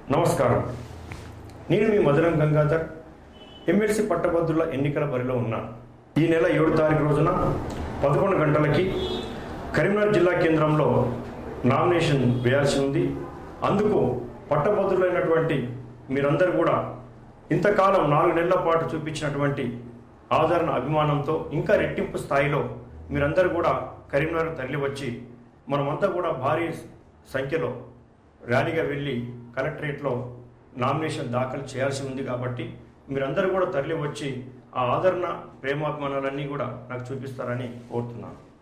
నమస్కారం నేను మీ మధురం గంగాధర్ ఎమ్మెల్సీ పట్టభద్రుల ఎన్నికల బరిలో ఉన్నాను ఈ నెల ఏడు తారీఖు రోజున పదకొండు గంటలకి కరీంనగర్ జిల్లా కేంద్రంలో నామినేషన్ వేయాల్సి ఉంది అందుకు పట్టభద్రులైనటువంటి మీరందరూ కూడా ఇంతకాలం నాలుగు నెలల పాటు చూపించినటువంటి ఆదరణ అభిమానంతో ఇంకా రెట్టింపు స్థాయిలో మీరందరూ కూడా కరీంనగర్ తరలి వచ్చి మనమంతా కూడా భారీ సంఖ్యలో ర్యాలీగా వెళ్ళి కలెక్టరేట్లో నామినేషన్ దాఖలు చేయాల్సి ఉంది కాబట్టి మీరందరూ కూడా తరలి వచ్చి ఆ ఆదరణ ప్రేమాభిమానాలన్నీ కూడా నాకు చూపిస్తారని కోరుతున్నాను